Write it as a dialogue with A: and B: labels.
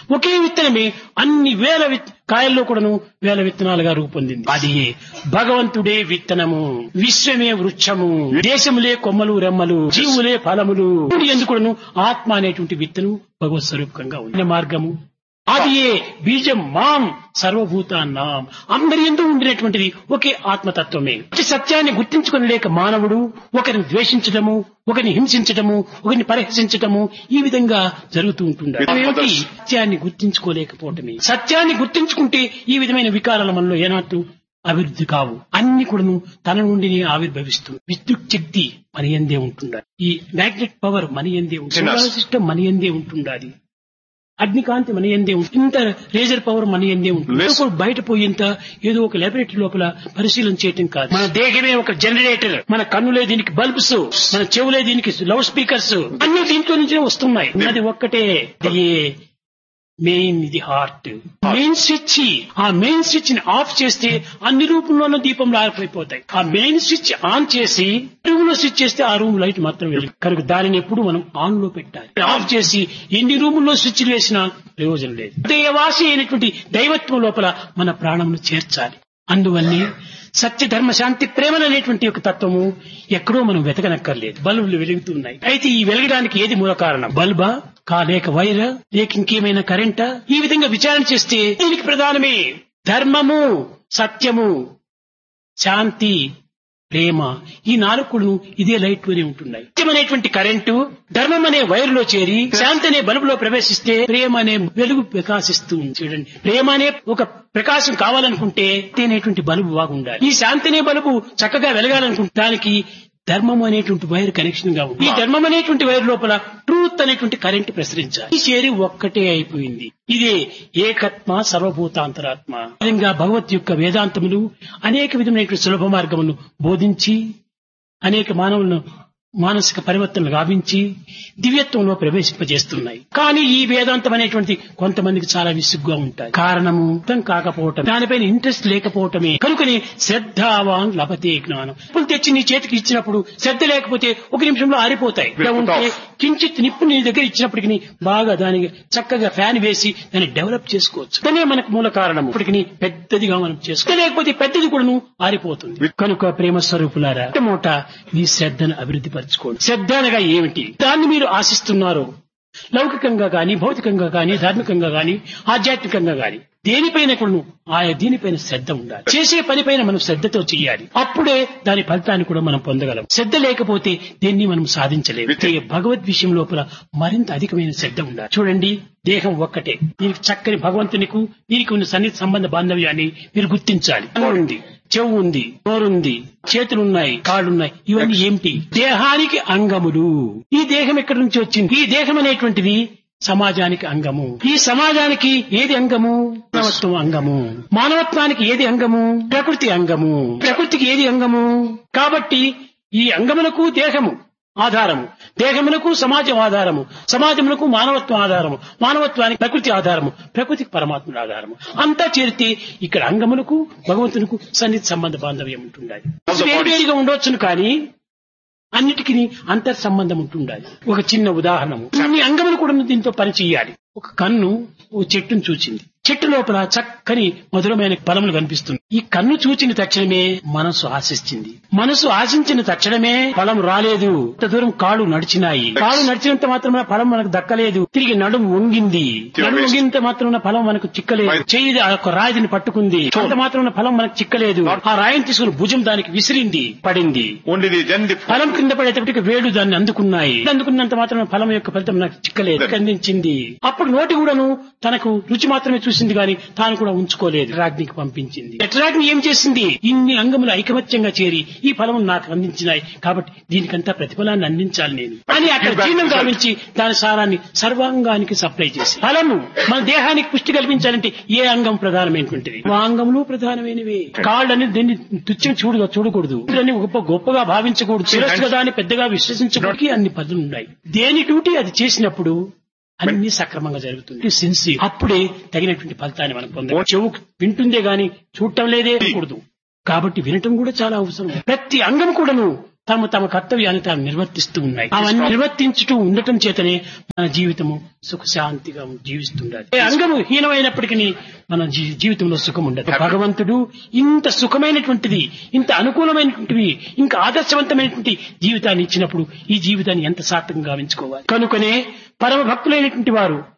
A: ఒకే విత్తనమే అన్ని వేల విత్- కాయల్లో కూడాను వేల విత్తనాలుగా రూపొందింది అది భగవంతుడే విత్తనము విశ్వమే వృక్షము దేశములే కొమ్మలు రెమ్మలు జీవులే ఫలములు ఎందుకును ఆత్మ అనేటువంటి విత్తనం భగవత్ స్వరూపకంగా ఉంది మార్గము అది ఏ బీజం మాం సర్వభూతాన్నాం అందరి ఎందు ఉండినటువంటిది ఒకే ఆత్మతత్వమే ఈ సత్యాన్ని గుర్తించుకుని లేక మానవుడు ఒకరిని ద్వేషించటము ఒకరిని హింసించటము ఒకరిని పరిహసించటము ఈ విధంగా జరుగుతూ ఉంటుంది అవేమిటి? సత్యాన్ని గుర్తించుకోలేకపోవటమే సత్యాన్ని గుర్తించుకుంటే ఈ విధమైన వికారాల మనలో ఏనాటు అభివృద్ధి కావు అన్ని కూడాను తన నుండి ఆవిర్భవిస్తుంది విద్యుత్ శక్తి మన ఎందే ఉంటుండాలి ఈ మ్యాగ్నెట్ పవర్ మన ఎందే ఉంటుంది సోలార్ సిస్టమ్ మన ఎందే ఉంటుండాలి అగ్నికాంతి మన ఎందే ఉంటుంది ఇంత రేజర్ పవర్ మన ఎందే ఉంటుంది
B: Less-
A: ఇప్పుడు బయట పోయేంత ఏదో ఒక లాబొరేటరీ లోపల పరిశీలన చేయటం కాదు మన దేహమే ఒక జనరేటర్ మన కన్నులే దీనికి బల్బ్స్ మన చెవులే దీనికి లౌడ్ స్పీకర్స్ అన్ని దీంట్లో నుంచే వస్తున్నాయి అది ఒక్కటే ఇది మెయిన్ ఇది హార్ట్ మెయిన్ స్విచ్ ఆ మెయిన్ స్విచ్ ని ఆఫ్ చేస్తే అన్ని రూపంలోనూ దీపంలో ఆరిపోయిపోతాయి ఆ మెయిన్ స్విచ్ ఆన్ చేసి రూమ్ లో స్విచ్ చేస్తే ఆ రూమ్ లైట్ మాత్రం వెలుగు కనుక దానిని ఎప్పుడు మనం ఆన్ లో పెట్టాలి ఆఫ్ చేసి ఎన్ని రూముల్లో స్విచ్లు వేసినా ప్రయోజనం లేదు దేవాసి అయినటువంటి దైవత్వం లోపల మన ప్రాణమును చేర్చాలి అందువల్లే సత్య ధర్మ శాంతి ప్రేమలు అనేటువంటి ఒక తత్వము ఎక్కడో మనం వెతకనక్కర్లేదు బల్బులు వెలుగుతున్నాయి అయితే ఈ వెలగడానికి ఏది మూల కారణం బల్బా కా లేక వైరా లేక ఇంకేమైనా కరెంటా ఈ విధంగా విచారణ చేస్తే దీనికి ప్రధానమే ధర్మము సత్యము శాంతి ప్రేమ ఈ నాలుగును ఇదే లైట్ లోనే ఉంటున్నాయి సత్యం అనేటువంటి కరెంటు ధర్మం అనే వైరులో చేరి శాంతి అనే బల్బులో ప్రవేశిస్తే ప్రేమ అనే వెలుగు ప్రకాశిస్తూ ఉంది చూడండి ప్రేమ అనే ఒక ప్రకాశం కావాలనుకుంటే శాంతి అనేటువంటి బల్బు బాగుండాలి ఈ శాంతి అనే బల్బు చక్కగా వెలగాలనుకుంటే దానికి ధర్మం అనేటువంటి వైర్ కనెక్షన్ గా ఉంది ఈ ధర్మం అనేటువంటి వైర్ లోపల ట్రూత్ అనేటువంటి కరెంట్ ప్రసరించాలి ఈ చేరి ఒక్కటే అయిపోయింది ఇదే ఏకత్మ సర్వభూతాంతరాత్మ ఈ విధంగా భగవత్ యొక్క వేదాంతములు అనేక విధమైనటువంటి సులభ మార్గములను బోధించి అనేక మానవులను మానసిక పరివర్తనలు గావించి దివ్యత్వంలో ప్రవేశింపజేస్తున్నాయి కానీ ఈ వేదాంతం అనేటువంటి కొంతమందికి చాలా విసుగ్గా ఉంటాయి కారణము అర్థం కాకపోవటం దానిపైన ఇంట్రెస్ట్ లేకపోవటమే కనుకని శ్రద్ధావాన్ లభతే జ్ఞానం ఇప్పుడు తెచ్చి నీ చేతికి ఇచ్చినప్పుడు శ్రద్ధ లేకపోతే ఒక నిమిషంలో ఆరిపోతాయి ఇలా ఉంటే కించిత్ నిప్పు నీ దగ్గర ఇచ్చినప్పటికి బాగా దానికి చక్కగా ఫ్యాన్ వేసి దాన్ని డెవలప్ చేసుకోవచ్చు దానే మనకు మూల కారణం ఇప్పటికి పెద్దదిగా మనం చేసుకో లేకపోతే పెద్దది కూడాను ఆరిపోతుంది కనుక ప్రేమ స్వరూపులారా మొట్ట మీ శ్రద్ధను అభివృద్ధి పరచుకోండి శ్రద్ధ అనగా ఏమిటి దాన్ని మీరు ఆశిస్తున్నారు లౌకికంగా గాని భౌతికంగా గాని ధార్మికంగా గాని ఆధ్యాత్మికంగా గాని దేనిపైన కూడా ఆయా దీనిపైన శ్రద్ధ ఉండాలి చేసే పనిపైన మనం శ్రద్ధతో చేయాలి అప్పుడే దాని ఫలితాన్ని కూడా మనం పొందగలం శ్రద్ధ లేకపోతే దేన్ని మనం సాధించలేము అయితే భగవద్ విషయం లోపల మరింత అధికమైన శ్రద్ధ ఉండాలి చూడండి దేహం ఒక్కటే దీనికి చక్కని భగవంతునికు దీనికి ఉన్న సన్నిహిత సంబంధ బాంధవ్యాన్ని మీరు గుర్తించాలి కన్ను ఉంది చెవు ఉంది నోరుంది చేతులున్నాయి కాళ్ళున్నాయి ఇవన్నీ ఏమిటి దేహానికి అంగములు ఈ దేహం ఎక్కడి నుంచి వచ్చింది ఈ దేహం అనేటువంటిది సమాజానికి అంగము ఈ సమాజానికి ఏది అంగము మానవత్వం అంగము మానవత్వానికి ఏది అంగము ప్రకృతి అంగము ప్రకృతికి ఏది అంగము కాబట్టి ఈ అంగములకు దేహము ఆధారము దేహములకు సమాజం ఆధారము సమాజములకు మానవత్వం ఆధారము మానవత్వానికి ప్రకృతి ఆధారము ప్రకృతికి పరమాత్ముడు ఆధారము అంతా చేరితే ఇక్కడ అంగములకు భగవంతునికి సన్నిధి సంబంధ బాంధవ్యం ఉంటుండాలి వేరువేరుగా ఉండవచ్చును కానీ అన్నిటికీ అంతర్ సంబంధం ఉంటుండాలి ఒక చిన్న ఉదాహరణము అన్ని అంగములు కూడా దీంతో పని చేయాలి ఒక కన్ను ఓ చెట్టును చూచింది చెట్టు లోపల చక్కని మధురమైన ఫలములు కనిపిస్తుంది ఈ కన్ను చూచిన తక్షణమే మనసు ఆశించింది మనసు ఆశించిన తక్షణమే ఫలం రాలేదు ఇంత దూరం కాళ్ళు నడిచినాయి కాళ్ళు నడిచినంత మాత్రమే ఫలం మనకు దక్కలేదు తిరిగి నడుము వంగింది నడుము వంగినంత మాత్రమే ఫలం మనకు చిక్కలేదు చెయ్యి ఆ యొక్క రాయిని పట్టుకుంది అంత మాత్రమే ఫలం మనకు చిక్కలేదు ఆ రాయిని తీసుకుని భుజం దానికి విసిరింది పడింది
B: Only the, then the
A: ఫలం కింద పడేటప్పటికి వేడు దాన్ని అందుకున్నాయి అందుకున్నంత మాత్రం ఫలం యొక్క ఫలితం నాకు చిక్కలేదు ఖండించింది అప్పుడు నోటి కూడాను తనకు రుచి మాత్రమే చూసింది గాని తాను కూడా ఉంచుకోలేదు రాజ్ఞికి పంపించింది ఎట్రాగ్ని ఏం చేసింది ఇన్ని అంగములు ఐకమత్యంగా చేరి ఈ ఫలం నాకు అందించినాయి కాబట్టి దీనికంతా ప్రతిఫలాన్ని అందించాలి నేను అని అక్కడ జీర్ణం గావించి దాని సారాన్ని సర్వాంగానికి సప్లై చేసి ఫలము మన దేహానికి పుష్టి కల్పించాలంటే ఏ అంగం ప్రధానమైనటువంటిది ఆ అంగములు ప్రధానమైనవి కాళ్ళని దీన్ని తుచ్చం చూడగా చూడకూడదు దాన్ని గొప్ప గొప్పగా భావించకూడదు శిరస్సుగా దాన్ని పెద్దగా విశ్వసించకూడదు అన్ని పద్ధతులు ఉన్నాయి దేని డ్యూటీ అది చేసినప్పుడు అన్ని సక్రమంగా జరుగుతుంది సిన్సి అప్పుడే తగినటువంటి ఫలితాన్ని మనం పొందాలి చెవు వింటుందే గాని చూడటం లేదే కూడదు కాబట్టి వినటం కూడా చాలా అవసరం ప్రతి అంగం కూడాను తమ తమ కర్తవ్యాన్ని తాము నిర్వర్తిస్తూ ఉన్నాయి అవన్నీ నిర్వర్తించుతూ ఉండటం చేతనే మన జీవితము సుఖశాంతిగా జీవిస్తుండాలి ఏ అంగము హీనమైనప్పటికీ మన జీ- జీవితంలో సుఖం ఉండదు భగవంతుడు ఇంత సుఖమైనటువంటిది ఇంత అనుకూలమైనటువంటివి ఇంకా ఆదర్శవంతమైనటువంటి జీవితాన్ని ఇచ్చినప్పుడు ఈ జీవితాన్ని ఎంత సార్థకంగా గావించుకోవాలి కనుకనే పరమ భక్తులైనటువంటి వారు